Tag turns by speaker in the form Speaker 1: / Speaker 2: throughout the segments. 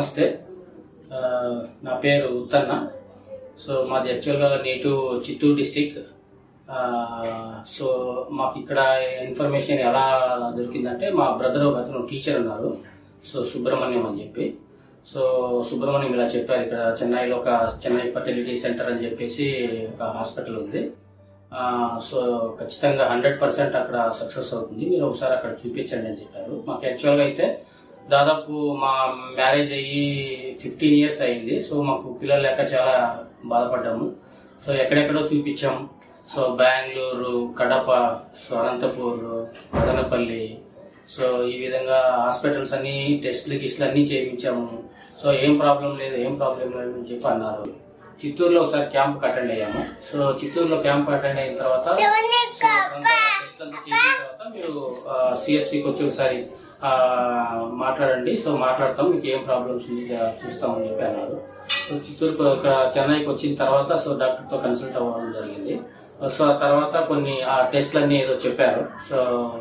Speaker 1: నమస్తే ఆ, నా పేరు ఉత్తన్న సో మాది యాక్చువల్గా నేటు చిత్తూరు డిస్టిక్ సో మాకు ఇక్కడ ఇన్ఫర్మేషన్ ఎలా దొరికిందంటే మా బ్రదర్ ఒక అతను టీచర్ ఉన్నారు సో సుబ్రహ్మణ్యం అని చెప్పి సో సుబ్రహ్మణ్యం ఇలా చెప్పారు ఇక్కడ చెన్నైలో ఒక చెన్నై ఫర్టిలిటీ సెంటర్ అని చెప్పేసి ఒక హాస్పిటల్ ఉంది ఆ, సో ఖచ్చితంగా హండ్రెడ్ పర్సెంట్ అక్కడ సక్సెస్ అవుతుంది మీరు ఒకసారి అక్కడ చూపించండి అని చెప్పారు మాకు యాక్చువల్గా అయితే దాదాపు మా మ్యారేజ్ అయ్యి ఫిఫ్టీన్ ఇయర్స్ అయింది సో మాకు పిల్లలు లేక చాలా బాధపడ్డాము సో ఎక్కడెక్కడో చూపించాం so Bengaluru Kadapa so Anantapur Madanapalli so ఈ విధంగా హాస్పిటల్స్ అన్ని టెస్ట్లు గిస్ట్లు అన్ని చేయించాము సో ఏం ప్రాబ్లం లేదు ఏం ప్రాబ్లం లేదు అని చెప్పి అన్నారు చిత్తూరులో ఒకసారి క్యాంప్ అటెండ్ అయ్యాము సో చిత్తూరులో క్యాంప్ అటెండ్ అయిన తర్వాత సో అక్కడంతా టెస్ట్ అంతా చేసిన తర్వాత మీరు సిఎఫ్సికి వచ్చి ఒకసారి ఆ, మాట్లాడండి సో మాట్లాడతాం మీకు ఏం ప్రాబ్లమ్స్ ఉంది చూ- చూస్తామని చెప్పి అన్నారు సో చిత్తూరుకు ఇక్కడ చెన్నైకి వచ్చిన తర్వాత సో డాక్టర్ తో కన్సల్ట్ అవ్వడం జరిగింది సో ఆ తర్వాత కొన్ని ఆ టెస్ట్లన్నీ ఏదో చెప్పారు సో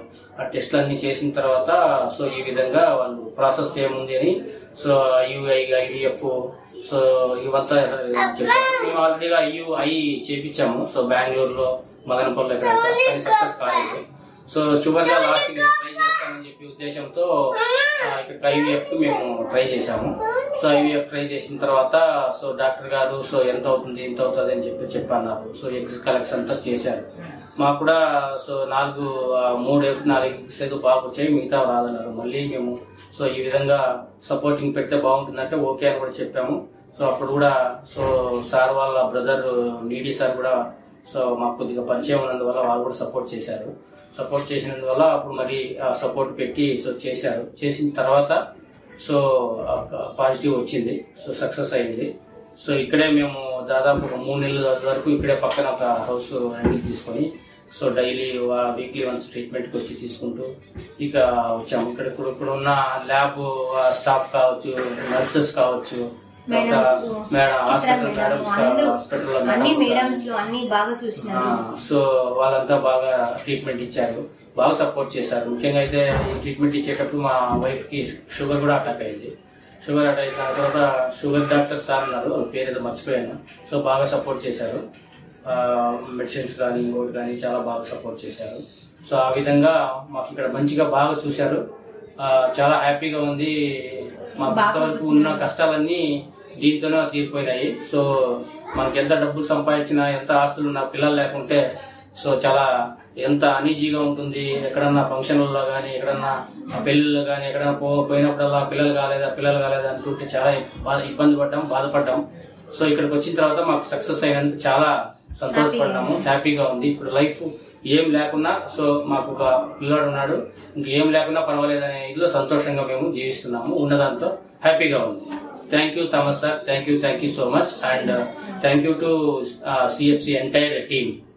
Speaker 1: ఆ టెస్ట్లన్నీ చేసిన తర్వాత సో ఈ విధంగా వాళ్ళు ప్రాసెస్ ఏముంది అని సో ఐయుఐ ఐడిఎఫ్ సో ఇవంతా చెప్పారు మేము ఆల్రెడీగా ఐయు ఐ చేపించాము సో బెంగళూరులో మదనపల్లి కానీ సక్సెస్ కాలేదు సో చివరిగా లాస్ట్ ట్రై చేస్తామని చెప్పి ఉద్దేశంతో ఆ, ఇక్కడ ఐవీఎఫ్ కు మేము ట్రై చేశాము సో ఐవీఎఫ్ ట్రై చేసిన తర్వాత సో డాక్టర్ గారు సో ఎంత అవుతుంది ఎంత అవుతుంది అని చెప్పి చెప్పన్నారు సో ఎగ్స్ కలెక్షన్ అంతా చేశారు మాకు కూడా సో నాలుగు ఆ, మూడు ఎగ్- నాలుగు ఎగ్స్ ఏదో బాగా వచ్చాయి మిగతా రాదన్నారు మళ్ళీ మేము సో ఈ విధంగా సపోర్టింగ్ పెడితే బాగుంటుందంటే ఓకే అని కూడా చెప్పాము సో అప్పుడు కూడా సో సార్ వాళ్ళ బ్రదర్ నీడీ సార్ కూడా సో మాకు కొద్దిగా పరిచయం ఉన్నందువల్ల వాళ్ళు కూడా సపోర్ట్ చేశారు సపోర్ట్ చేసినందువల్ల అప్పుడు మరి సపోర్ట్ పెట్టి సో చేశారు చేసిన తర్వాత సో పాజిటివ్ వచ్చింది సో సక్సెస్ అయింది సో ఇక్కడే మేము దాదాపు ఒక మూడు నెలల వరకు ఇక్కడే పక్కన ఒక హౌస్ రెంట్కి తీసుకొని so daily weekly once treatment కి వచ్చి తీసుకుంటూ ఇక వచ్చాము ఇక్కడ ఇప్పుడు ఇక్కడ ఉన్న ల్యాబ్ స్టాఫ్ కావచ్చు నర్సెస్ కావచ్చు
Speaker 2: madams
Speaker 1: madam
Speaker 2: Chitra
Speaker 1: hospital
Speaker 2: madam
Speaker 1: madams
Speaker 2: అందరూ
Speaker 1: హాస్పిటల్
Speaker 2: అన్ని మేడమ్స్ లో అన్ని బాగా చూసినారు
Speaker 1: ఆ, సో వాళ్ళంతా బాగా ట్రీట్మెంట్ ఇచ్చారు బాగా సపోర్ట్ చేశారు ముఖ్యంగా అయితే ఈ ట్రీట్మెంట్ ఇచ్చేటప్పుడు మా వైఫ్ కి షుగర్ కూడా అటాక్ అయింది షుగర్ అటాక్ అయిన తర్వాత షుగర్ డాక్టర్ సార్ ఉన్నారు వాళ్ళ పేరు ఏదో మర్చిపోయాను సో బాగా సపోర్ట్ చేశారు మెడిసిన్స్ కానీ ఇంకోటి కానీ చాలా బాగా సపోర్ట్ చేశారు సో ఆ విధంగా మాకు ఇక్కడ మంచిగా బాగా చూశారు ఆ, చాలా హ్యాపీగా ఉంది మా వరకు ఉన్న కష్టాలన్నీ దీంతోనే తీరిపోయినాయి సో మనకి ఎంత డబ్బులు సంపాదించినా ఎంత ఆస్తులు ఉన్నా పిల్లలు లేకుంటే సో చాలా ఎంత అనీజీగా ఉంటుంది ఎక్కడన్నా ఫంక్షన్లలో కానీ ఎక్కడన్నా పెళ్లిలో కానీ ఎక్కడన్నా పో పోయినప్పుడల్లా పిల్లలు కాలేదా పిల్లలు కాలేదా అంటుంటే చాలా బాధ ఇబ్బంది పడ్డాం బాధపడ్డాం సో ఇక్కడికి వచ్చిన తర్వాత మాకు సక్సెస్ అయినందుకు చాలా సంతోషపడ్డాము హ్యాపీగా ఉంది ఇప్పుడు లైఫ్ ఏం లేకున్నా సో మాకు ఒక పిల్లాడు ఉన్నాడు ఇంకేం లేకున్నా పర్వాలేదనే ఇదిలో సంతోషంగా మేము జీవిస్తున్నాము ఉన్నదాంతో హ్యాపీగా ఉంది thank you Thomas sir thank you thank you so much and thank you to CFC entire team